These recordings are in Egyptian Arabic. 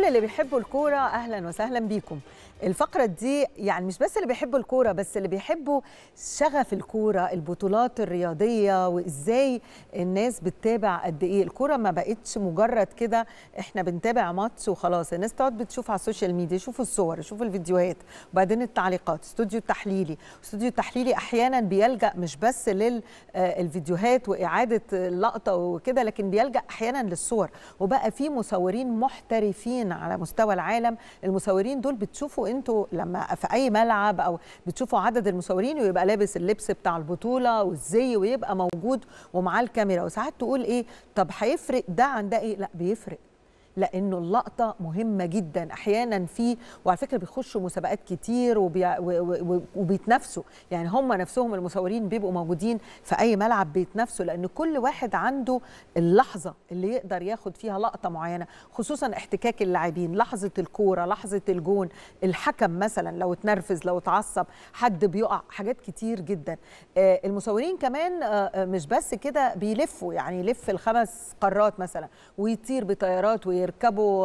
اللي بيحبوا الكوره اهلا وسهلا بيكم الفقره دي يعني مش بس اللي بيحبوا الكوره بس اللي بيحبوا شغف الكوره البطولات الرياضيه وازاي الناس بتتابع قد ايه الكوره ما بقتش مجرد كده احنا بنتابع ماتش وخلاص الناس تقعد بتشوف على السوشيال ميديا يشوفوا الصور يشوفوا الفيديوهات وبعدين التعليقات استوديو التحليلي استوديو التحليلي احيانا بيلجا مش بس للفيديوهات واعاده اللقطه وكده لكن بيلجا احيانا للصور وبقى في مصورين محترفين على مستوى العالم المصورين دول بتشوفوا انتوا لما في اي ملعب او بتشوفوا عدد المصورين ويبقى لابس اللبس بتاع البطوله والزي ويبقى موجود ومعاه الكاميرا وساعات تقول ايه طب هيفرق ده عن ده ايه لا بيفرق لانه اللقطه مهمه جدا احيانا في وعلى فكره بيخشوا مسابقات كتير وبي وبيتنافسوا يعني هم نفسهم المصورين بيبقوا موجودين في اي ملعب بيتنافسوا لان كل واحد عنده اللحظه اللي يقدر ياخد فيها لقطه معينه خصوصا احتكاك اللاعبين لحظه الكوره لحظه الجون الحكم مثلا لو اتنرفز لو اتعصب حد بيقع حاجات كتير جدا المصورين كمان مش بس كده بيلفوا يعني يلف الخمس قارات مثلا ويطير بطيارات ويركبوا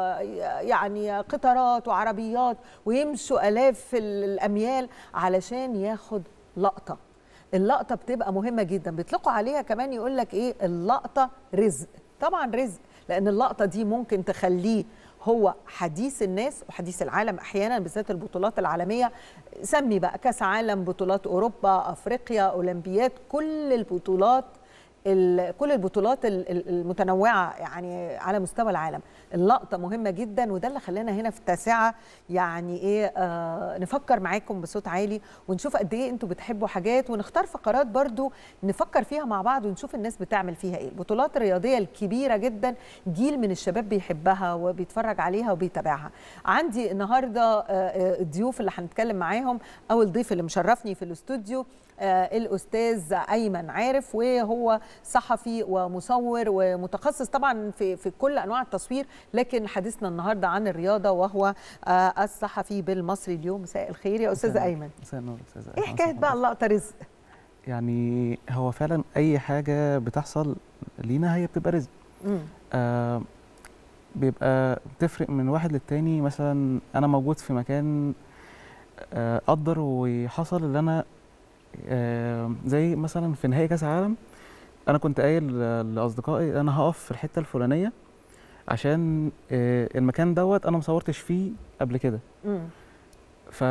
يعني قطارات وعربيات ويمشوا الاف الاميال علشان ياخد لقطه اللقطه بتبقى مهمه جدا بيطلقوا عليها كمان يقول لك ايه اللقطه رزق طبعا رزق لان اللقطه دي ممكن تخليه هو حديث الناس وحديث العالم احيانا بالذات البطولات العالميه سمي بقى كاس عالم بطولات اوروبا افريقيا اولمبيات كل البطولات كل البطولات المتنوعه يعني على مستوى العالم اللقطه مهمه جدا وده اللي خلانا هنا في التاسعه يعني ايه آه نفكر معاكم بصوت عالي ونشوف قد ايه انتوا بتحبوا حاجات ونختار فقرات برضو نفكر فيها مع بعض ونشوف الناس بتعمل فيها ايه البطولات الرياضيه الكبيره جدا جيل من الشباب بيحبها وبيتفرج عليها وبيتابعها عندي النهارده آه الضيوف اللي هنتكلم معاهم اول ضيف اللي مشرفني في الاستوديو آه الاستاذ ايمن عارف وهو صحفي ومصور ومتخصص طبعا في في كل انواع التصوير لكن حديثنا النهارده عن الرياضه وهو آه الصحفي بالمصري اليوم مساء الخير يا استاذ ايمن مساء النور استاذ ايه حكايه بقى اللقطه رزق يعني هو فعلا اي حاجه بتحصل لينا هي بتبقى رزق آه بيبقى بتفرق من واحد للتاني مثلا انا موجود في مكان آه قدر وحصل اللي انا آه زي مثلا في نهائي كاس العالم انا كنت قايل لاصدقائي انا هقف في الحته الفلانيه عشان آه المكان دوت انا ما صورتش فيه قبل كده ف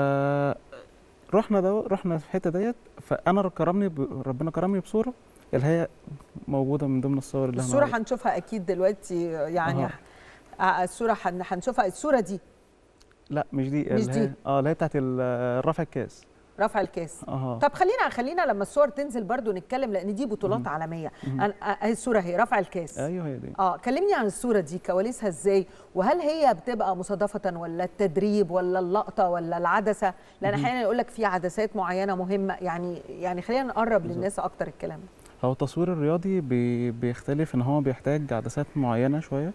رحنا دو رحنا في الحته ديت فانا كرمني ب... ربنا كرمني بصوره اللي هي موجوده من ضمن الصور اللي الصوره هنشوفها اكيد دلوقتي يعني أه. الصوره هنشوفها الصوره دي لا مش دي مش دي اه اللي هي بتاعت رفع الكاس رفع الكاس أه. طب خلينا خلينا لما الصور تنزل برضو نتكلم لان دي بطولات مم. عالميه مم. اهي الصوره اهي رفع الكاس ايوه هي دي اه كلمني عن الصوره دي كواليسها ازاي وهل هي بتبقى مصادفه ولا التدريب ولا اللقطه ولا العدسه لان احيانا يقول لك في عدسات معينه مهمه يعني يعني خلينا نقرب بالزبط. للناس اكتر الكلام هو التصوير الرياضي بي بيختلف ان هو بيحتاج عدسات معينه شويه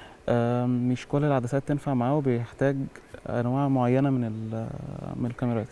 مش كل العدسات تنفع معاه وبيحتاج انواع معينه من من الكاميرات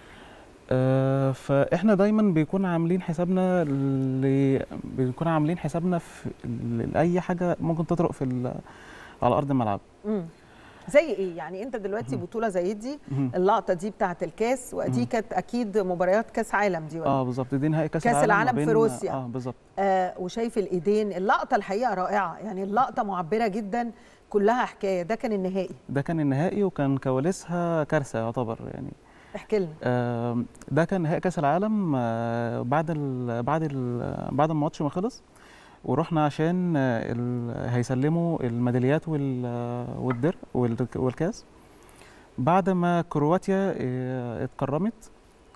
آه فاحنا دايما بيكون عاملين حسابنا ل... بنكون عاملين حسابنا في لاي حاجه ممكن تطرق في على ارض الملعب امم زي ايه يعني انت دلوقتي مم. بطوله زي دي مم. اللقطه دي بتاعه الكاس ودي كانت اكيد مباريات كاس عالم دي ولا اه بالظبط دي نهائي كاس, كاس العالم, العالم بين... في روسيا اه بالظبط آه وشايف الايدين اللقطه الحقيقه رائعه يعني اللقطه معبره جدا كلها حكايه ده كان النهائي ده كان النهائي وكان كواليسها كارثه يعتبر يعني احكي لنا آه ده كان نهائي كاس العالم آه بعد ال بعد ال بعد الماتش ما خلص ورحنا عشان آه هيسلموا الميداليات والدر والكاس بعد ما كرواتيا آه اتكرمت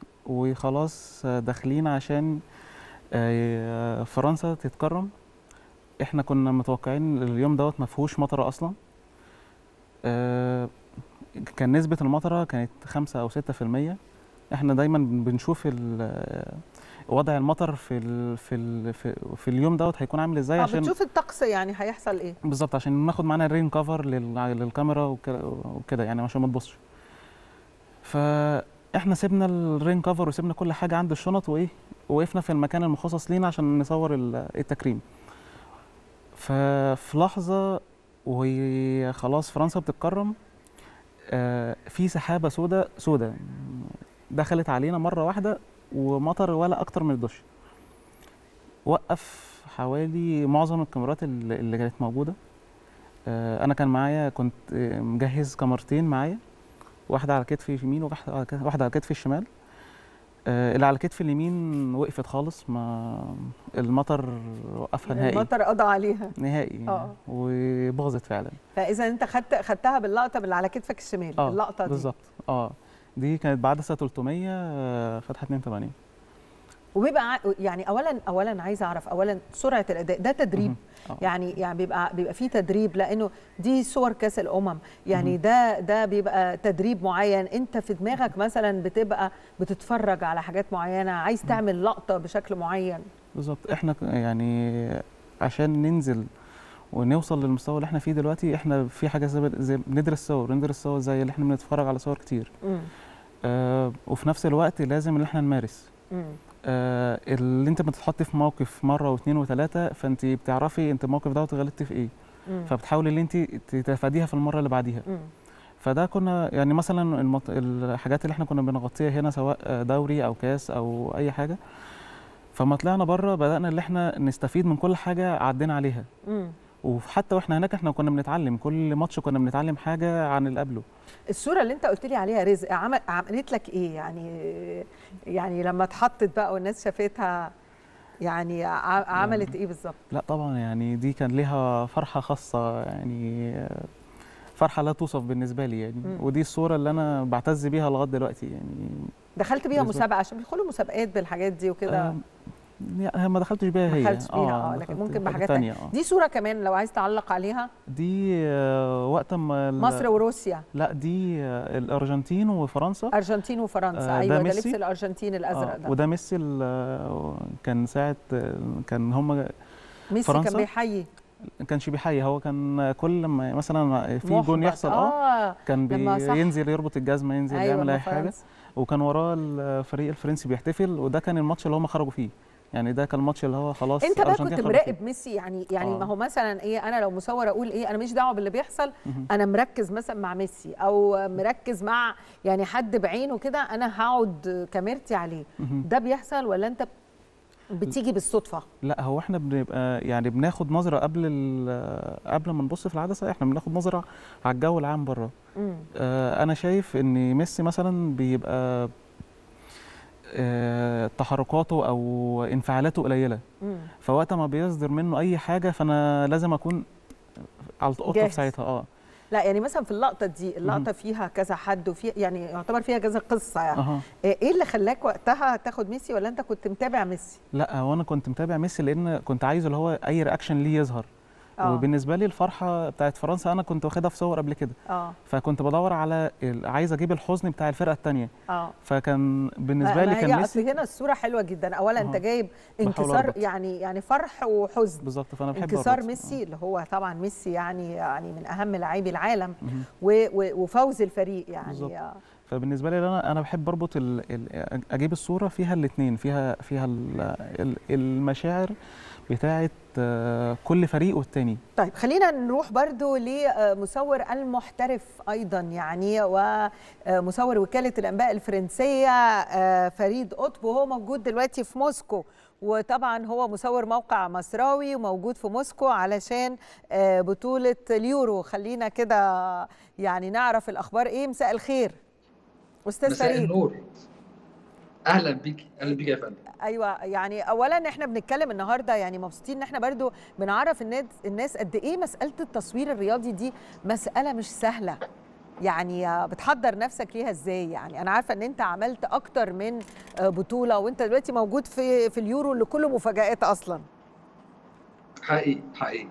وخلاص داخلين عشان آه فرنسا تتكرم احنا كنا متوقعين اليوم دوت ما فيهوش مطره اصلا آه كان نسبة المطرة كانت خمسة أو ستة في المية احنا دايما بنشوف وضع المطر في ال في ال في, في اليوم دوت هيكون عامل ازاي عشان بتشوف الطقس يعني هيحصل ايه بالظبط عشان ناخد معانا الرين كفر للكاميرا وكده يعني عشان ما تبصش فاحنا سيبنا الرين كفر وسيبنا كل حاجه عند الشنط وايه وقفنا في المكان المخصص لينا عشان نصور التكريم ففي لحظه وهي خلاص فرنسا بتتكرم آه، في سحابه سوداء سوداء دخلت علينا مره واحده ومطر ولا اكتر من الدش وقف حوالي معظم الكاميرات اللي اللي كانت موجوده آه، انا كان معايا كنت آه، مجهز كاميرتين معايا واحده على كتفي اليمين وواحده على كتفي- واحده على كتفي الشمال آه، اللي على كتفي اليمين وقفت خالص ما المطر وقفها نهائي المطر قضى عليها نهائي آه. وباظت فعلا فاذا انت خدت خدتها باللقطه اللي على كتفك الشمال اه اللقطه دي بالظبط اه دي كانت بعدسه 300 آه، فتحه 82 وبيبقى ع- يعني اولا اولا عايزه اعرف اولا سرعه الاداء ده تدريب مهم. آه. يعني يعني بيبقى بيبقى في تدريب لانه دي صور كاس الامم يعني مهم. ده ده بيبقى تدريب معين انت في دماغك مثلا بتبقى بتتفرج على حاجات معينه عايز تعمل لقطه بشكل معين بالظبط احنا ك- يعني عشان ننزل ونوصل للمستوى اللي احنا فيه دلوقتي احنا في حاجه زي, زي بندرس صور ندرس صور زي اللي احنا بنتفرج على صور كتير مم. آه وفي نفس الوقت لازم ان احنا نمارس مم. آه اللي انت بتتحط في موقف مره واثنين وثلاثه فانت بتعرفي انت الموقف دوت غلطتي في ايه مم. فبتحاولي ان انت تتفاديها في المره اللي بعديها مم. فده كنا يعني مثلا المط... الحاجات اللي احنا كنا بنغطيها هنا سواء دوري او كاس او اي حاجه فما طلعنا بره بدانا ان احنا نستفيد من كل حاجه عدينا عليها مم. وحتى واحنا هناك احنا كنا بنتعلم كل ماتش كنا بنتعلم حاجه عن اللي قبله الصوره اللي انت قلت لي عليها رزق عمل عملت لك ايه يعني يعني لما اتحطت بقى والناس شافتها يعني ع- عملت ايه بالظبط لا طبعا يعني دي كان ليها فرحه خاصه يعني فرحه لا توصف بالنسبه لي يعني مم. ودي الصوره اللي انا بعتز بيها لغايه دلوقتي يعني دخلت بيها بالظبط. مسابقه عشان بيدخلوا مسابقات بالحاجات دي وكده آم، يعني ما دخلتش بيها ما هي دخلتش بيها اه لكن دخلت ممكن حاجة بحاجات تانية تانية اه دي صوره كمان لو عايز تعلق عليها دي آه، وقت ما ال- مصر وروسيا لا دي آه، الارجنتين وفرنسا ارجنتين وفرنسا آه، ده ايوه ده ميسي. لبس الارجنتين الازرق آه، ده وده ميسي ال- آه، كان ساعه آه، كان هم ميسي كان فرنسا؟ بيحيي ما كانش بيحيي هو كان كل ما مثلا في جون محبط. يحصل اه اه كان لما صح. بينزل يربط الجزمه ينزل ايوه يعمل ما اي حاجه فرنسا. وكان وراه الفريق الفرنسي بيحتفل وده كان الماتش اللي هم خرجوا فيه يعني ده كان الماتش اللي هو خلاص انت بقى الأرجنتين كنت خرجوا فيه. مراقب ميسي يعني يعني آه. ما هو مثلا ايه انا لو مصور اقول ايه انا مش دعوه باللي بيحصل مهم. انا مركز مثلا مع ميسي او مركز مع يعني حد بعينه كده انا هقعد كاميرتي عليه مهم. ده بيحصل ولا انت بتيجي بالصدفه لا هو احنا بنبقى يعني بناخد نظره قبل ال- قبل ما نبص في العدسه احنا بناخد نظره على الجو العام بره مم. آه، انا شايف ان ميسي مثلا بيبقى آه، تحركاته او انفعالاته قليله مم. فوقت ما بيصدر منه اي حاجه فانا لازم اكون على الطاقه جاهز. في ساعتها اه لا يعني مثلا في اللقطه دي اللقطه مهم. فيها كذا حد وفي يعني يعتبر فيها كذا قصه يعني اها ايه اللي خلاك وقتها تاخد ميسي ولا انت كنت متابع ميسي لا هو انا كنت متابع ميسي لان كنت عايز اللي هو اي رياكشن ليه يظهر اه وبالنسبه لي الفرحه بتاعت فرنسا انا كنت واخدها في صور قبل كده اه فكنت بدور على ال- عايز اجيب الحزن بتاع الفرقه الثانيه اه فكان بالنسبه ما- لي ما كان هي ميسي اصل هنا الصوره حلوه جدا اولا انت أها. جايب بحاول انكسار أربط. يعني يعني فرح وحزن بالظبط فانا بحب انكسار أربط. ميسي اللي هو طبعا ميسي يعني يعني من اهم لاعبي العالم مهم. و- و- وفوز الفريق يعني بالظبط. آه. فبالنسبه لي انا انا بحب اربط ال ال اجيب الصوره فيها الاثنين فيها فيها ال ال المشاعر بتاعه آه، كل فريق والتاني طيب خلينا نروح برضو لمصور المحترف ايضا يعني ومصور وكاله الانباء الفرنسيه آه، فريد قطب وهو موجود دلوقتي في موسكو وطبعا هو مصور موقع مصراوي وموجود في موسكو علشان آه، بطوله اليورو خلينا كده يعني نعرف الاخبار ايه مساء الخير استاذ مساء فريد النور اهلا بيك اهلا بيك يا فندم ايوه يعني اولا احنا بنتكلم النهارده يعني مبسوطين ان احنا برضو بنعرف الناس الناس قد ايه مساله التصوير الرياضي دي مساله مش سهله يعني بتحضر نفسك ليها ازاي يعني انا عارفه ان انت عملت اكتر من بطوله وانت دلوقتي موجود في في اليورو اللي كله مفاجآت اصلا حقيقي حقيقي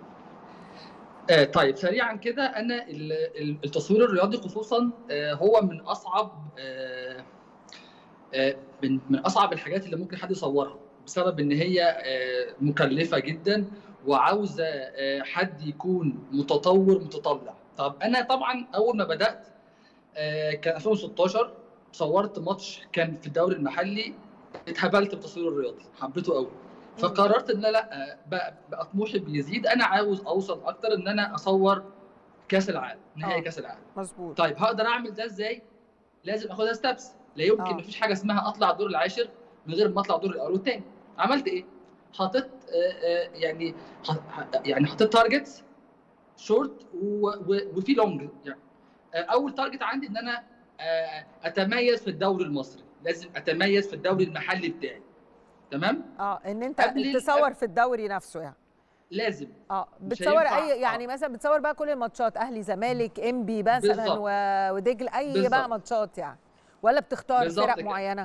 آه طيب سريعا كده انا ال- ال- التصوير الرياضي خصوصا آه هو من اصعب آه آه من من اصعب الحاجات اللي ممكن حد يصورها بسبب ان هي آه مكلفه جدا وعاوزه آه حد يكون متطور متطلع طب انا طبعا اول ما بدات آه كان 2016 صورت ماتش كان في الدوري المحلي اتهبلت بالتصوير الرياضي حبيته قوي فقررت ان لا بقى, بقى طموحي بيزيد انا عاوز اوصل اكتر ان انا اصور كاس العالم نهائي آه. كاس العالم مظبوط طيب هقدر اعمل ده ازاي لازم اخدها ستابس لا يمكن آه. مفيش حاجه اسمها اطلع الدور العاشر من غير ما اطلع الدور الاول والثاني عملت ايه حطيت آه، آه، يعني ح- يعني حطيت تارجتس شورت وفي لونج يعني آه، اول تارجت عندي ان انا آه، اتميز في الدوري المصري لازم اتميز في الدوري المحلي بتاعي تمام اه ان انت قبل ال- تصور في الدوري نفسه يعني لازم اه مش بتصور هينفع- اي يعني آه. مثلا بتصور بقى كل الماتشات اهلي زمالك انبي مثلا بالظبط. و- ودجل اي بقى بالظبط. ماتشات يعني ولا بتختار بالظبط فرق كده. معينه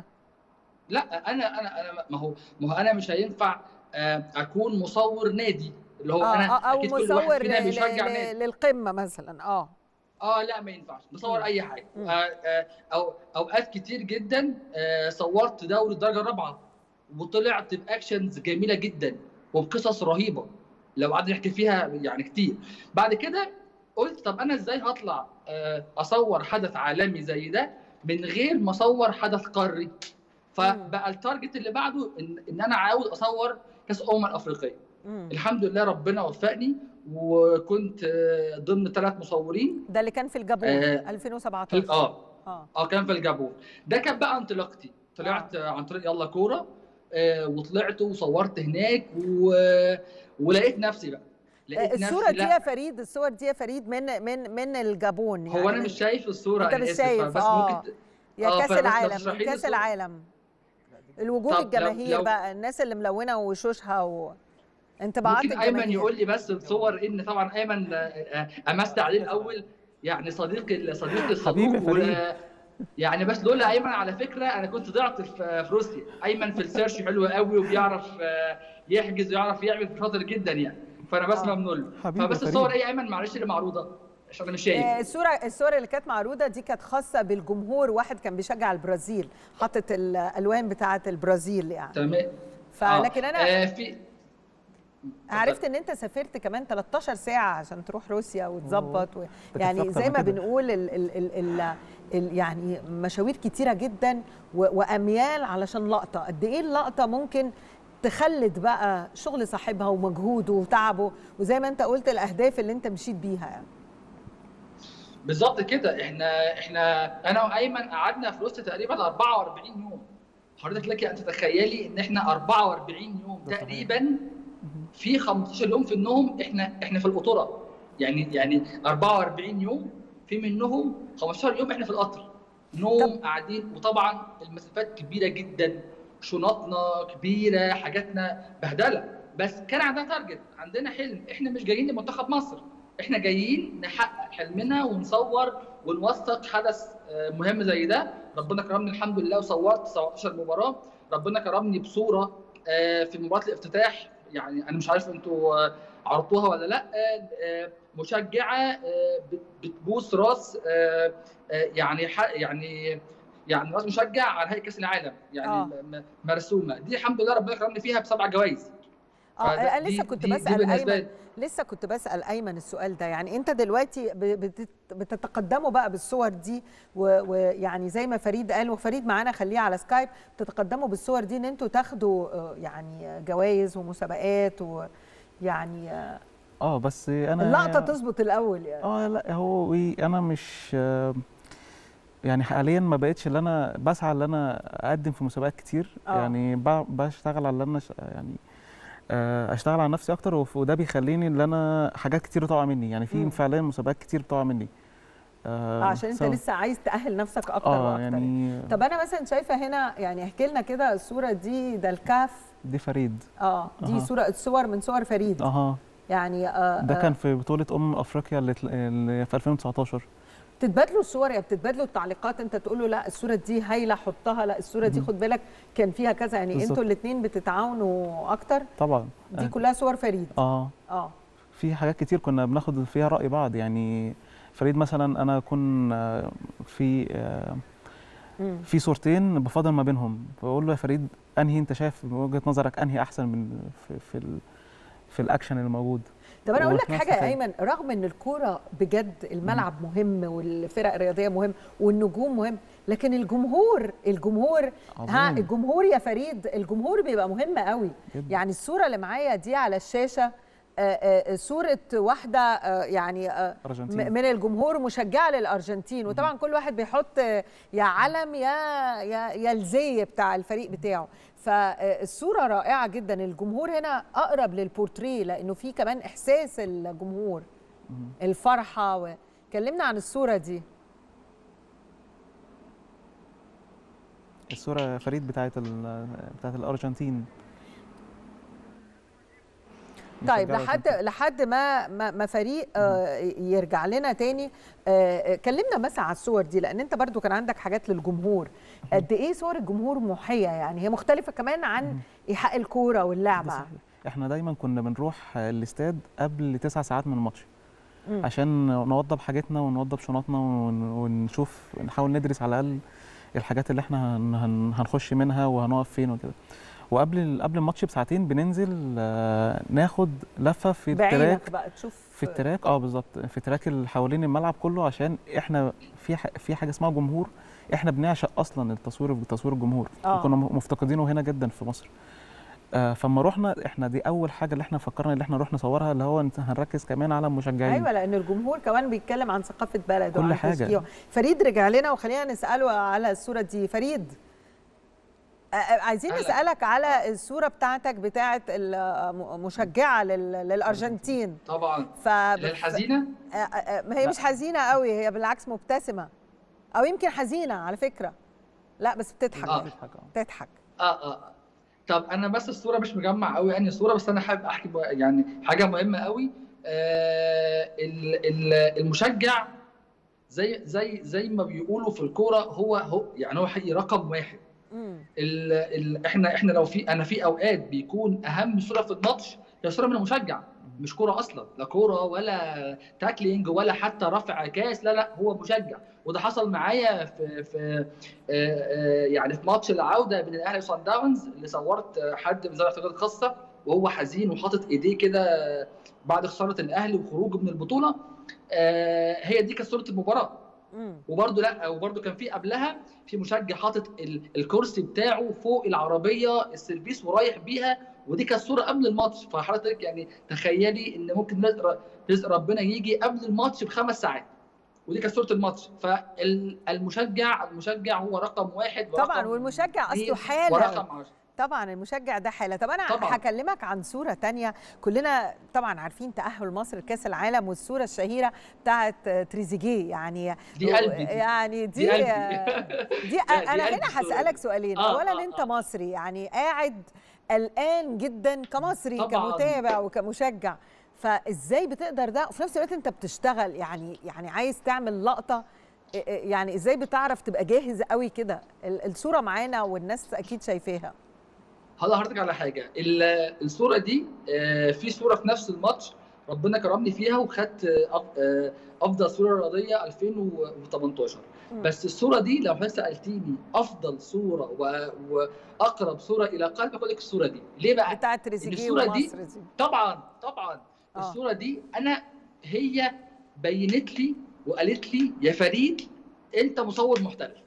لا انا انا انا ما هو ما هو انا مش هينفع آه، اكون مصور نادي اللي هو اه انا آه، او اكيد كل مصور واحد فينا ل- بيشجع ل- نادي للقمه مثلا اه اه لا ما ينفعش نصور مم. اي حاجه مم. آه آه او اوقات كتير جدا آه صورت دوري الدرجه الرابعه وطلعت باكشنز جميله جدا وبقصص رهيبه لو قعدنا نحكي فيها يعني كتير بعد كده قلت طب انا ازاي هطلع آه اصور حدث عالمي زي ده من غير ما اصور حدث قاري فبقى التارجت اللي بعده ان, إن انا عاوز اصور كاس امم الافريقيه مم. الحمد لله ربنا وفقني وكنت آه، ضمن ثلاث مصورين ده اللي كان في الجابون آه، 2017 في اه اه اه كان في الجابون ده كان بقى انطلاقتي طلعت آه. عن طريق يلا كوره آه وطلعت وصورت هناك و... ولقيت نفسي بقى لقيت آه، الصوره نفسي دي لا يا فريد الصور دي يا فريد من من من الجابون يعني هو انا من- مش شايف الصوره أنت أنا مش آسف، شايف، بس آه. ممكن يا آه، كاس فبس لو العالم تشرحي من لي كاس الصورة. العالم الوجوه طب لو- الجماهير لو- بقى الناس اللي ملونه وشوشها وانطباعات ممكن ايمن الجماهير يقول لي بس الصور ان طبعا ايمن آه، آه، امست عليه الاول يعني صديقي صديقي الصدوق حبيبي فريد. و- يعني بس لولا ايمن على فكره انا كنت ضعت في في روسيا ايمن في السيرش حلو قوي وبيعرف آه، يحجز ويعرف يعمل شاطر جدا يعني فانا بس آه. ممنون له حبيبي فبس فريد. الصور ايه يا ايمن معلش اللي معروضه عشان انا مش شايف آه، الصوره الصور اللي كانت معروضه دي كانت خاصه بالجمهور واحد كان بيشجع البرازيل حاطط الالوان بتاعه البرازيل يعني تمام فلكن انا آه في عرفت ان انت سافرت كمان 13 ساعه عشان تروح روسيا وتظبط و... ده كان يعني أكتر زي من ما كده. بنقول ال... ال... ال... ال... ال... يعني مشاوير كتيره جدا و... واميال علشان لقطه قد ايه اللقطه ممكن تخلد بقى شغل صاحبها ومجهوده وتعبه وزي ما انت قلت الاهداف اللي انت مشيت بيها يعني بالظبط كده احنا احنا انا وايمن قعدنا في روسيا تقريبا 44 يوم حضرتك لك ان تتخيلي ان احنا 44 يوم ده صحيح. تقريبا في 15 يوم في النوم احنا احنا في القطوره يعني يعني 44 يوم في منهم 15 يوم احنا في القطر نوم قاعدين وطبعا المسافات كبيره جدا شنطنا كبيره حاجاتنا بهدله بس كان عندنا تارجت عندنا حلم احنا مش جايين لمنتخب مصر احنا جايين نحقق حلمنا ونصور ونوثق حدث آه، مهم زي ده ربنا كرمني الحمد لله وصورت 17 مباراه ربنا كرمني بصوره آه، في مباراه الافتتاح يعني انا مش عارف انتوا آه، عرضتوها ولا لا آه، آه، مشجعه آه، بت- بتبوس راس آه، آه، يعني ح- يعني يعني راس مشجع على نهائي كاس العالم يعني آه. م- م- مرسومه دي الحمد لله ربنا كرمني فيها بسبع جوائز اه فده- انا لسه كنت دي- دي بسال بالنسبة ايمن لي. لسه كنت بسال ايمن السؤال ده يعني انت دلوقتي ب- بتت- بتتقدموا بقى بالصور دي و- ويعني زي ما فريد قال وفريد معانا خليه على سكايب تتقدموا بالصور دي ان انتوا تاخدوا آه، يعني جوائز ومسابقات ويعني آه، اه بس انا اللقطه تظبط الاول يعني اه لا هو إيه، انا مش آه، يعني حاليا ما بقتش اللي انا بسعى ان انا اقدم في مسابقات كتير آه. يعني ب- بشتغل على ان انا ش- يعني آه، اشتغل على نفسي اكتر وف- وده بيخليني ان انا حاجات كتير تقع مني يعني مم. في فعليا مسابقات كتير بتقع مني آه، عشان انت سواء- لسه عايز تاهل نفسك اكتر اه واكتر يعني طب انا مثلا شايفه هنا يعني احكي لنا كده الصوره دي ده الكاف دي فريد اه دي أها. صوره صور من صور فريد اها يعني آه ده آه، كان في بطولة أمم أفريقيا اللي تل- اللي في 2019 تتبادلوا الصور يا بتتبادلوا التعليقات انت تقول له لا الصوره دي هايله حطها لا الصوره دي مم. خد بالك كان فيها كذا يعني بالظبط. انتوا الاثنين بتتعاونوا اكتر طبعا دي آه. كلها صور فريد اه اه في حاجات كتير كنا بناخد فيها رأي بعض يعني فريد مثلا أنا أكون آه، في آه، مم. في صورتين بفضل ما بينهم بقول له يا فريد أنهي أنت شايف من وجهة نظرك أنهي أحسن من في في, ال في الأكشن الموجود طب انا اقول لك وفي نفس حاجه يا الوقت- ايمن رغم ان الكوره بجد الملعب مهم والفرق الرياضيه مهم والنجوم مهم لكن الجمهور الجمهور ها عظيم. الجمهور يا فريد الجمهور بيبقى مهم قوي جداً. يعني الصوره اللي معايا دي على الشاشه آه، آه، صوره واحده آه، يعني آه، ارجنتين م- من الجمهور مشجعه للارجنتين وطبعا كل واحد بيحط آه، يا علم يا يا يا الزي بتاع الفريق بتاعه فالصوره رائعه جدا الجمهور هنا اقرب للبورتريه لانه في كمان احساس الجمهور مهم. الفرحه و... كلمنا عن الصوره دي الصوره فريد بتاعت ال- بتاعت الارجنتين طيب مشجعة لحد الأرجنتين. لحد ما ما ما فريق آه، يرجع لنا تاني آه، آه، كلمنا مثلا على الصور دي لان انت برضو كان عندك حاجات للجمهور قد ايه صور الجمهور محيه يعني هي مختلفه كمان عن ايحاء الكوره ده واللعبه صحيح. احنا دايما كنا بنروح الاستاد قبل تسع ساعات من الماتش مم. عشان نوضب حاجتنا ونوضب شنطنا ون- ونشوف نحاول ندرس على الاقل الحاجات اللي احنا هن- هن- هنخش منها وهنقف فين وكده وقبل قبل الماتش بساعتين بننزل آه، ناخد لفه في التراك بعينك بقى تشوف في التراك اه بالظبط في التراك اللي حوالين الملعب كله عشان احنا في ح- في حاجه اسمها جمهور احنا بنعشق اصلا التصوير بتصوير الجمهور آه. وكنا م- مفتقدينه هنا جدا في مصر آه فما رحنا احنا دي اول حاجه اللي احنا فكرنا اللي احنا نروح نصورها اللي هو انت هنركز كمان على المشجعين ايوه لان الجمهور كمان بيتكلم عن ثقافه بلده كل وعن حاجة. تشجيعه. فريد رجع لنا وخلينا نساله على الصوره دي فريد آه، آه، عايزين أهلا. نسالك على الصوره بتاعتك بتاعت المشجعه لل- للارجنتين طبعا ف اللي هي الحزينه آه، آه، ما هي مش حزينه قوي هي بالعكس مبتسمه او يمكن حزينه على فكره لا بس بتضحك آه. بتضحك اه اه طب انا بس الصوره مش مجمع قوي يعني الصوره بس انا حابب احكي بقى- يعني حاجه مهمه قوي آه ال- ال- المشجع زي زي زي ما بيقولوا في الكوره هو هو يعني هو حقيقي رقم واحد مم. ال ال احنا احنا لو في انا في اوقات بيكون اهم صوره في الماتش هي صوره من المشجع مش كوره اصلا لا كوره ولا تاكلينج ولا حتى رفع كاس لا لا هو مشجع وده حصل معايا في في آه، آه، يعني في ماتش العوده بين الاهلي وصن داونز اللي صورت آه، حد من ذوي الاحتياجات الخاصه وهو حزين وحاطط ايديه كده بعد خساره الاهلي وخروجه من البطوله آه، هي دي كانت صوره المباراه مم. وبرده لا وبرده كان في قبلها في مشجع حاطط ال- الكرسي بتاعه فوق العربيه السيرفيس ورايح بيها ودي كانت صوره قبل الماتش فحضرتك يعني تخيلي ان ممكن رزق رزق ربنا يجي قبل الماتش بخمس ساعات ودي كانت صوره الماتش فالمشجع المشجع هو رقم واحد ورقم طبعا والمشجع اثنين اصله حاله ورقم 10 طبعا المشجع ده حاله طب انا طبعاً. هكلمك عن صوره تانية كلنا طبعا عارفين تاهل مصر لكاس العالم والصوره الشهيره بتاعت تريزيجيه يعني دي قلبي دي. يعني دي دي قلبي. دي, لا، دي انا قلبي هنا الصورة هسالك دي. سؤالين آه، اولا آه، انت آه. مصري يعني قاعد قلقان جدا كمصري طبعاً. كمتابع وكمشجع فازاي بتقدر ده وفي نفس الوقت انت بتشتغل يعني يعني عايز تعمل لقطه إيه- إيه يعني ازاي بتعرف تبقى جاهز قوي كده ال- الصوره معانا والناس اكيد شايفاها هقول لحضرتك على حاجه ال- الصوره دي آه، في صوره في نفس الماتش ربنا كرمني فيها وخدت آه، أف- آه، افضل صوره رياضيه 2018 مم. بس الصوره دي لو حضرتك سالتيني افضل صوره و- واقرب صوره الى قلبك اقول لك الصوره دي ليه بقى بتاعت تريزيجيه الصورة دي- ومصر دي طبعا طبعا آه. الصوره دي انا هي بينت لي وقالت لي يا فريد انت مصور محترف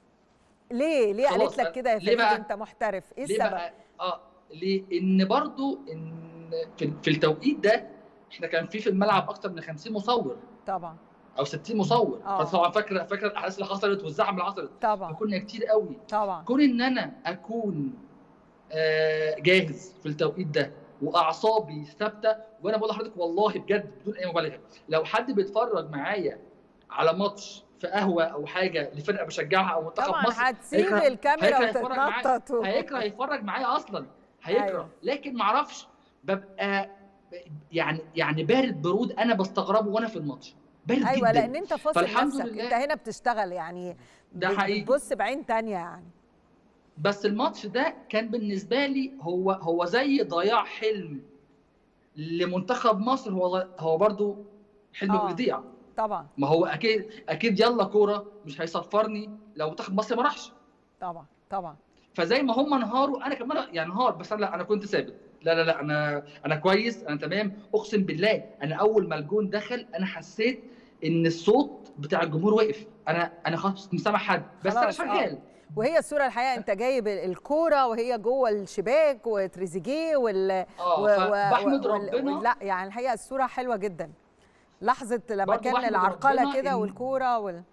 ليه ليه خلاص قالت لك بقى. كده يا ليه فريد بقى؟ انت محترف ايه ليه السبب بقى اه لان برضو ان في, في التوقيت ده احنا كان في في الملعب اكتر من 50 مصور طبعا او 60 مصور آه. طبعا فاكره فاكره الاحداث اللي حصلت والزحمه اللي حصلت طبعا فكنا كتير قوي طبعا كون ان انا اكون آه، جاهز في التوقيت ده واعصابي ثابته وانا بقول لحضرتك والله بجد بدون اي مبالغه لو حد بيتفرج معايا على ماتش في قهوه او حاجه لفرقه بشجعها او منتخب طبعا مصر هتسيب هيكره- الكاميرا هيكره يتفرج معايا. وتتنطط و... هيكره يتفرج معايا اصلا هيكره أيوة. لكن معرفش ببقى يعني يعني بارد برود انا بستغربه وانا في الماتش بارد ايوه جدا لان انت فاصل فالحمد نفسك لله- انت هنا بتشتغل يعني ده بت- حقيقي. بتبص بعين تانية يعني بس الماتش ده كان بالنسبه لي هو هو زي ضياع حلم لمنتخب مصر هو هو برضو حلم آه. بيضيع طبعا ما هو اكيد اكيد يلا كوره مش هيصفرني لو منتخب مصر ما راحش طبعا طبعا فزي ما هم انهاروا انا كمان يعني انهار بس انا لا انا كنت ثابت لا لا لا انا انا كويس انا تمام اقسم بالله انا اول ما الجون دخل انا حسيت ان الصوت بتاع الجمهور وقف انا انا خلاص مش سامع حد بس انا خلاص، آه. شغال وهي الصوره الحقيقه انت جايب الكوره وهي جوه الشباك وتريزيجيه وال اه و- و- فبحمد وال- ربنا لا يعني الحقيقه الصوره حلوه جدا لحظه لما برضو كان بحمد العرقله ربنا كده إن- والكوره وال...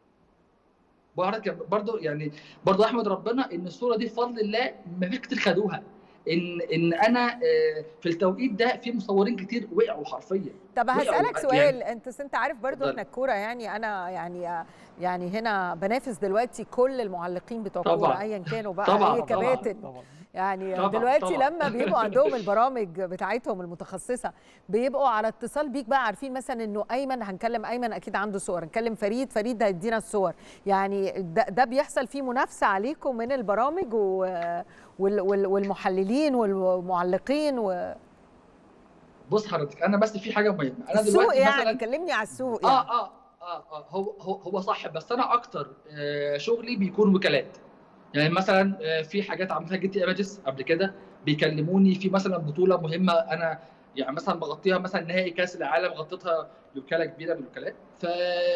برضه برضه يعني برضه احمد ربنا ان الصوره دي بفضل الله ما فيش كتير خدوها ان ان انا آه، في التوقيت ده في مصورين كتير وقعوا حرفيا طب وقعوا. هسألك يعني- سؤال انت انت عارف برضو اتفضل. احنا الكوره يعني انا يعني يعني هنا بنافس دلوقتي كل المعلقين بتوع طبعاً. الكوره ايا كانوا بقى طبعاً، اي طبعاً. كباتن طبعا يعني طبعاً، دلوقتي طبعاً. لما بيبقوا عندهم البرامج بتاعتهم المتخصصه بيبقوا على اتصال بيك بقى عارفين مثلا انه ايمن هنكلم ايمن اكيد عنده صور نكلم فريد فريد هيدينا الصور يعني ده, ده بيحصل فيه منافسه عليكم من البرامج و وال وال والمحللين والمعلقين و... بص حضرتك انا بس في حاجه مهمه انا السوق دلوقتي يعني مثلا كلمني على السوق يعني. اه اه اه اه هو هو هو صح بس انا اكتر آه شغلي بيكون وكالات يعني مثلا آه في حاجات عملتها جيتي ايمجز قبل كده بيكلموني في مثلا بطوله مهمه انا يعني مثلا بغطيها مثلا نهائي كاس العالم غطيتها لوكاله كبيره من الوكالات ف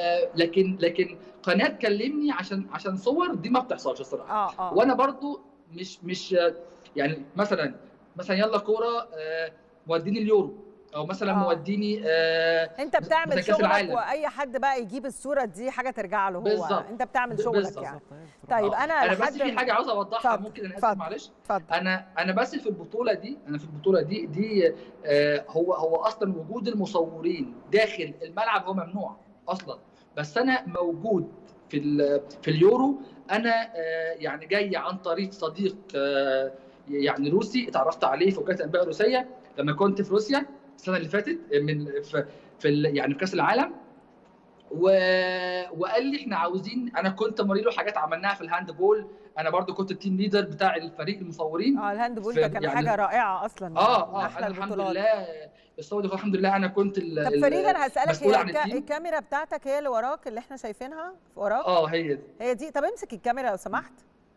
لكن لكن قناه تكلمني عشان عشان صور دي ما بتحصلش الصراحه اه اه وانا برضو مش مش يعني مثلا مثلا يلا كوره آه، موديني اليورو او مثلا آه. موديني آه، انت بتعمل مثلا كأس شغلك العالم. واي حد بقى يجيب الصوره دي حاجه ترجع له هو بالظبط. انت بتعمل ب- شغلك بالظبط. يعني طيب آه. انا انا لحد بس في حاجه عاوز اوضحها اتفضل، ممكن انا اسف اتفضل. معلش اتفضل انا انا بس في البطوله دي انا في البطوله دي دي آه، هو هو اصلا وجود المصورين داخل الملعب هو ممنوع اصلا بس انا موجود في ال- في اليورو انا آه، يعني جاي عن طريق صديق آه، يعني روسي اتعرفت عليه في وكاله الانباء الروسيه لما كنت في روسيا السنه اللي فاتت من في, في ال- يعني في كاس العالم و... وقال لي احنا عاوزين انا كنت موري له حاجات عملناها في الهاند بول انا برضو كنت التيم ليدر بتاع الفريق المصورين اه الهاند بول في- ده كان يعني- حاجه رائعه اصلا اه من اه احلى انا الحمد البطولات لله السعودي الحمد لله انا كنت ال... طب ال- فريد انا هسالك مسؤول هي عن الكا- التيم. الكاميرا بتاعتك هي اللي وراك اللي احنا شايفينها وراك اه هي دي هي دي طب امسك الكاميرا لو سمحت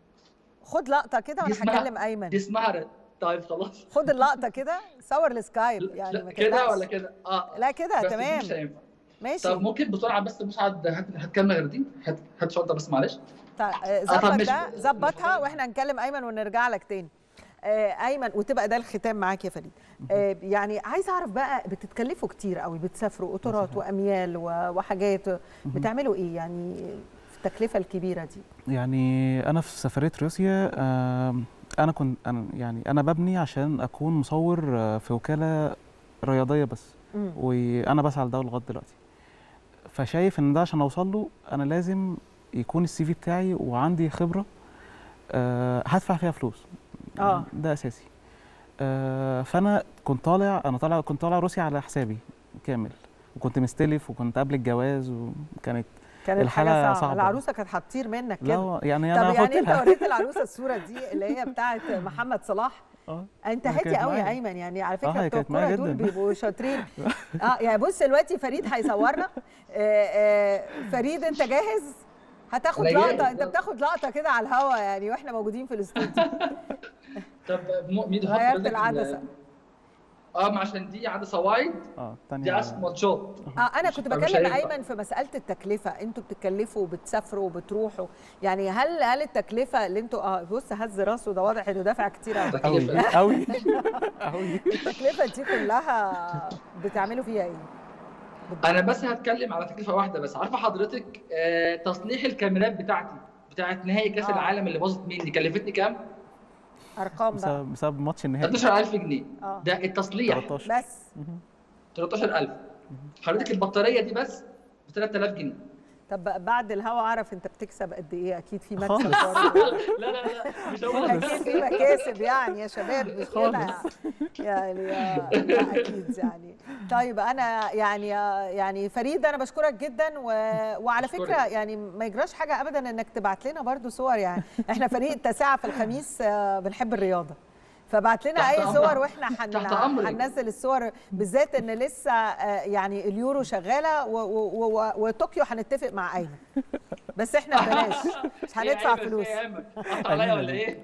خد لقطه كده دي وانا اسمها- هكلم ايمن دي اسمها ر- طيب خلاص خد اللقطه كده صور السكايب يعني لا ما كده تقلقش. ولا كده اه لا كده بس دي تمام مش هينفع ماشي طب ممكن بسرعه بس مساعد هات هات كاميرا غير دي هات هات شنطه بس معلش طيب آه، طب ظبط ماشي. ده ظبطها واحنا هنكلم ايمن ونرجع لك تاني آه، ايمن وتبقى ده الختام معاك يا فريد آه، يعني عايزه اعرف بقى بتتكلفوا كتير قوي بتسافروا قطارات واميال و- وحاجات بتعملوا ايه يعني في التكلفه الكبيره دي يعني انا في سفريه روسيا آم، انا كنت انا يعني انا ببني عشان اكون مصور آه، في وكاله رياضيه بس مم. وانا بسعى لده لغايه دلوقتي فشايف ان ده عشان اوصل له انا لازم يكون السي في بتاعي وعندي خبره آه، هدفع فيها فلوس آه. ده اساسي آه، فانا كنت طالع انا طالع كنت طالع روسيا على حسابي كامل وكنت مستلف وكنت قبل الجواز وكانت كانت الحالة حاجه صعبه صعبة. العروسه كانت هتطير منك لا كده هو- يعني طب انا قلت يعني انت لها وريت العروسه الصوره دي اللي هي بتاعت محمد صلاح اه انت هي هادي كانت قوي يا معايا. ايمن يعني على آه، فكره هي بتوع كانت معايا الكوره دول جداً. بيبقوا شاطرين اه يعني بص دلوقتي فريد هيصورنا آه، آه، فريد انت جاهز هتاخد أنا جاهز، لقطه انت آه. بتاخد لقطه كده على الهوا يعني واحنا موجودين في الاستوديو طب م- مين يحط غيرت بالك ال- العدسه اه ما عشان دي عدسه وايد اه دي الثانيه عدسه ماتشات اه انا كنت مش بكلم هينفع. ايمن في مساله التكلفه انتوا بتتكلفوا وبتسافروا وبتروحوا يعني هل هل التكلفه اللي انتوا اه بص هز راسه ده واضح انه دافع كتير قوي قوي قوي قوي التكلفه دي كلها بتعملوا فيها ايه؟ انا بس هتكلم على تكلفه واحده بس عارفه حضرتك آه تصليح الكاميرات بتاعتي بتاعت نهائي كاس آه. العالم اللي باظت مني كلفتني كام؟ ارقام بقى بسبب بسبب ماتش النهائي 13000 جنيه اه ده التصليح 13 بس 13000 حضرتك البطاريه دي بس ب 3000 جنيه طب بعد الهوا اعرف انت بتكسب قد ايه اكيد في مكسب خالص. برضه. لا لا لا مش هو اكيد في مكاسب يعني يا شباب مش كده خالص. يعني يا- لا اكيد يعني طيب انا يعني يعني فريد انا بشكرك جدا و... وعلى أشكرك. فكره يعني ما يجراش حاجه ابدا انك تبعت لنا برضو صور يعني احنا فريق التاسعه في الخميس آه، بنحب الرياضه فبعت لنا تحت اي أمرك. صور واحنا حن... تحت أمرك. هننزل الصور بالذات ان لسه آه، يعني اليورو شغاله و... و... و... وطوكيو هنتفق مع ايمن بس احنا ببلاش مش هندفع فلوس قطع عليا ولا ايه؟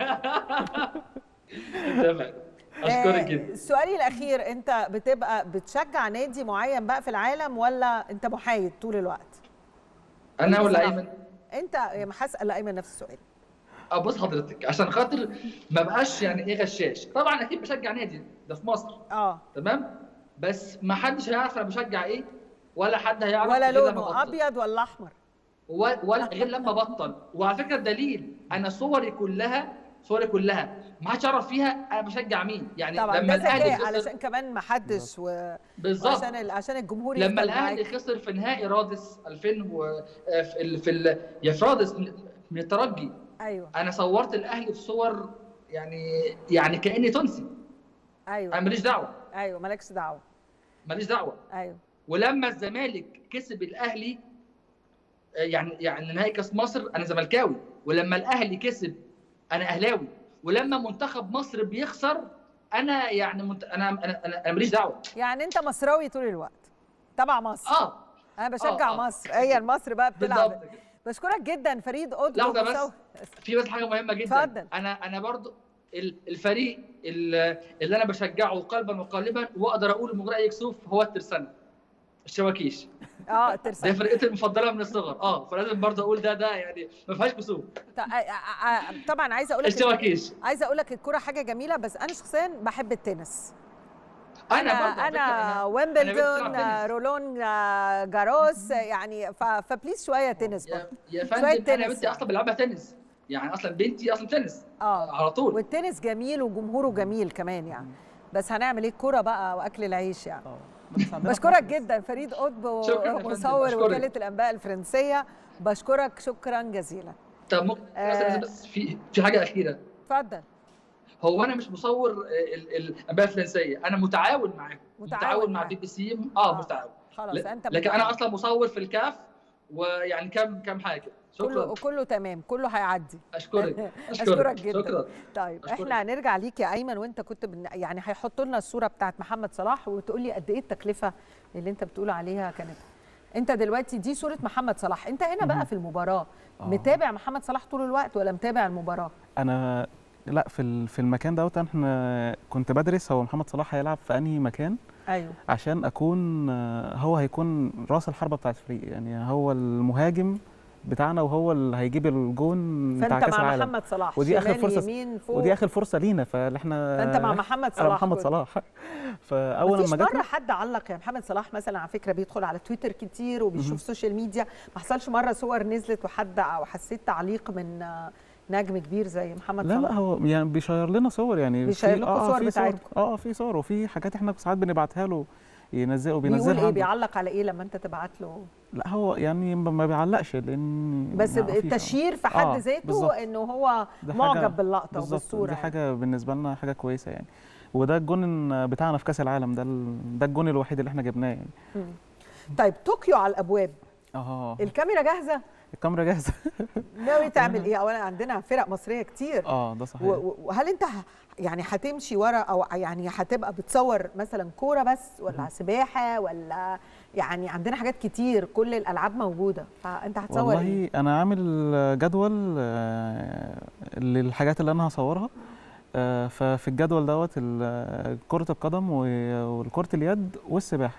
اتفق اشكرك آه، جدا سؤالي الاخير انت بتبقى بتشجع نادي معين بقى في العالم ولا انت محايد طول الوقت انا ولا ايمن؟ انت يا ما هسال ايمن نفس السؤال ابص حضرتك عشان خاطر ما بقاش يعني ايه غشاش طبعا اكيد بشجع نادي ده في مصر اه تمام بس ما حدش هيعرف انا بشجع ايه ولا حد هيعرف ولا غير لما لونه أبطل. ابيض ولا احمر و- ولا غير لما بطل وعلى فكره الدليل انا صوري كلها صوري كلها ما حدش يعرف فيها انا بشجع مين يعني طبعا لما ده ذكاء الاهلي خسر علشان كمان ما حدش و... بالظبط عشان ال... عشان الجمهور لما يفضل الاهلي معاك. خسر في نهائي رادس 2000 و... آه، في ال... في ال... يا في رادس من... من الترجي ايوه انا صورت الاهلي في صور يعني يعني كاني تونسي انا ايوه ماليش دعوه ايوه مالكش دعوه ماليش دعوه ايوه ولما الزمالك كسب الاهلي آه، يعني يعني نهائي كاس مصر انا زملكاوي ولما الاهلي كسب انا اهلاوي ولما منتخب مصر بيخسر انا يعني منت... انا انا انا, أنا ماليش دعوه يعني انت مصراوي طول الوقت تبع مصر اه انا بشجع آه، آه. مصر هي مصر بقى بتلعب بالظبط كده. بشكرك جدا فريد قطب لحظه بس ومساو- في بس حاجه مهمه جدا اتفضل. انا انا برضو ال- الفريق ال- اللي انا بشجعه قلبا وقالبا واقدر اقول من غير اي كسوف هو الترسانه الشواكيش اه دي ترسل فرقتي المفضله من الصغر اه فلازم برضه اقول ده ده يعني ما فيهاش كسوف طبعا عايزه اقول لك الشواكيش عايزه اقول لك الكوره حاجه جميله بس انا شخصيا بحب التنس انا انا برضه على فكرة انا أنا ويمبلدون بلعب آه، تنس. رولون آه، جاروس آه، يعني ف- فبليز شويه تنس برضه يا, يا شوية فندم انا تنس بنتي يعني. اصلا بلعبها تنس يعني اصلا بنتي اصلا تنس اه على طول والتنس جميل وجمهوره جميل كمان يعني بس هنعمل ايه الكوره بقى واكل العيش يعني اه بس عندنا في بشكرك مصر- جدا فريد قطب شكراً يا فندم، مصور بشكرك. وكاله الانباء الفرنسيه بشكرك شكرا جزيلا طب ممكن آه. بس في في حاجه اخيره اتفضل هو انا مش مصور آه، ال- ال- الانباء الفرنسيه انا متعاون معاهم متعاون متعاون مع معاهم. بي بي سي اه متعاون خلاص ل- انت لكن متعاون. انا اصلا مصور في الكاف ويعني كم كم حاجه شكرا كله كله تمام كله هيعدي اشكرك اشكرك جدا شكرا طيب أشكرك. احنا هنرجع ليك يا ايمن وانت كنت بن... يعني هيحطوا لنا الصوره بتاعت محمد صلاح وتقول لي قد ايه التكلفه اللي انت بتقول عليها كانت انت دلوقتي دي صوره محمد صلاح انت هنا بقى في المباراه آه. متابع محمد صلاح طول الوقت ولا متابع المباراه انا لا في ال- في المكان دوت احنا كنت بدرس هو محمد صلاح هيلعب في انهي مكان ايوه عشان اكون آه، هو هيكون راس الحربه بتاعت الفريق يعني هو المهاجم بتاعنا وهو اللي هيجيب الجون بتاع فانت كاس مع العالم محمد صلاح ودي آخر شمال فرصة- يمين فوق ودي اخر فرصه لينا فاللي احنا فانت مع محمد انا صلاح محمد كنت. صلاح فاول مفيش لما جت مره حد علق يا محمد صلاح مثلا على فكره بيدخل على تويتر كتير وبيشوف سوشيال ميديا ما حصلش مره صور نزلت وحد او حسيت تعليق من آه، نجم كبير زي محمد لا صلاح لا هو يعني بيشير لنا صور يعني بيشير في- لكم آه، صور في بتاعتكم. اه في صور وفي حاجات احنا ساعات بنبعتها له ينزل بيقول وبينزلها ايه عنده. بيعلق على ايه لما انت تبعت له لا هو يعني ما ما بيعلقش لان بس ما فيش- التشهير في حد آه، ذاته بالظبط. انه هو ده حاجة- معجب باللقطه بالظبط وبالصوره دي يعني. حاجه بالنسبه لنا حاجه كويسه يعني وده الجون بتاعنا في كاس العالم ده ال- ده الجون الوحيد اللي احنا جبناه يعني مم. طيب طوكيو على الابواب اه الكاميرا جاهزه الكاميرا جاهزه ناوي تعمل ايه اولا عندنا فرق مصريه كتير اه ده و- صحيح و- وهل انت ه- يعني هتمشي ورا او يعني هتبقى بتصور مثلا كوره بس ولا سباحه ولا يعني عندنا حاجات كتير كل الالعاب موجوده فانت هتصور ايه والله انا عامل جدول آه، للحاجات اللي انا هصورها آه، ففي الجدول دوت ال- كرة القدم و- والكرة اليد والسباحة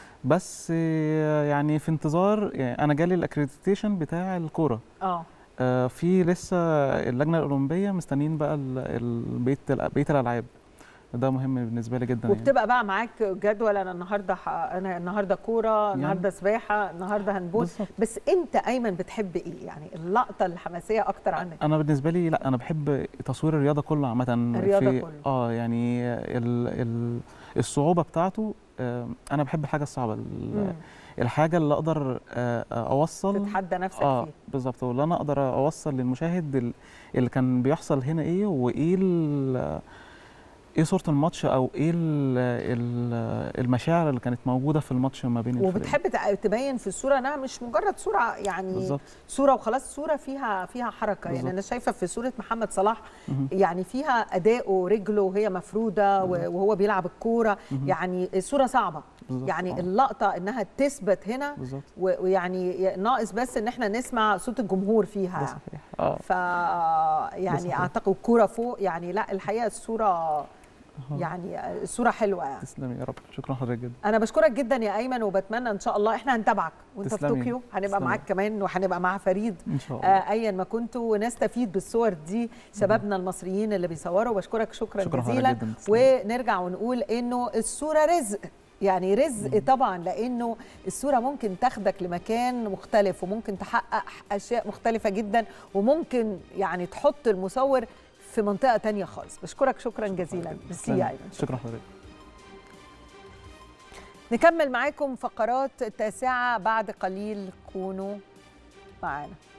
بس آه، يعني في انتظار يعني انا جالي الاكريديتيشن بتاع الكورة اه آه، في لسه اللجنة الأولمبية مستنيين بقى ال- ال- بقية ال- بقية الألعاب ده مهم بالنسبة لي جدا يعني. وبتبقى بقى معاك جدول انا النهارده ح... انا النهارده كوره النهارده سباحه النهارده هنبول بالظبط. بس انت ايمن بتحب ايه يعني اللقطه الحماسيه اكتر عنك انا بالنسبه لي لا انا بحب تصوير الرياضه كله عامه الرياضة في كله. اه يعني ال ال الصعوبه بتاعته آه انا بحب الحاجه الصعبه ال- مم. الحاجه اللي اقدر آه اوصل تتحدى نفسك اه فيه بالظبط واللي انا اقدر اوصل للمشاهد ال- اللي كان بيحصل هنا ايه وايه ال- ايه صوره الماتش او ايه ال ال المشاعر اللي كانت موجوده في الماتش ما بين الفريقين وبتحب تع- تبين في الصوره انها مش مجرد صوره يعني بالظبط صوره وخلاص صوره فيها فيها حركه يعني بالظبط. انا شايفه في صوره محمد صلاح مهم. يعني فيها اداؤه رجله وهي مفروده و- بالظبط. وهو بيلعب الكوره مهم. يعني الصوره صعبه بالظبط يعني آه. اللقطه انها تثبت هنا بالظبط و- ويعني ناقص بس ان احنا نسمع صوت الجمهور ده فيها صحيح اه ف يعني صحيح. اعتقد الكوره فوق يعني لا الحقيقه الصوره يعني الصوره حلوه يعني تسلمي يا رب شكرا لحضرتك جدا انا بشكرك جدا يا ايمن وبتمنى ان شاء الله احنا هنتابعك وانت في تسلمي. طوكيو هنبقى تسلمي. معاك كمان وهنبقى مع فريد ان شاء الله آه، ايا ما كنتوا ونستفيد بالصور دي شبابنا المصريين اللي بيصوروا بشكرك شكرا, شكراً جزيلا حضرتك جداً. تسلمي. ونرجع ونقول انه الصوره رزق يعني رزق طبعا لانه الصوره ممكن تاخدك لمكان مختلف وممكن تحقق اشياء مختلفه جدا وممكن يعني تحط المصور في منطقه تانية خالص بشكرك شكرا جزيلا ميرسي تسلمي. يا ايمن شكرا حضرتك نكمل معاكم فقرات التاسعه بعد قليل كونوا معانا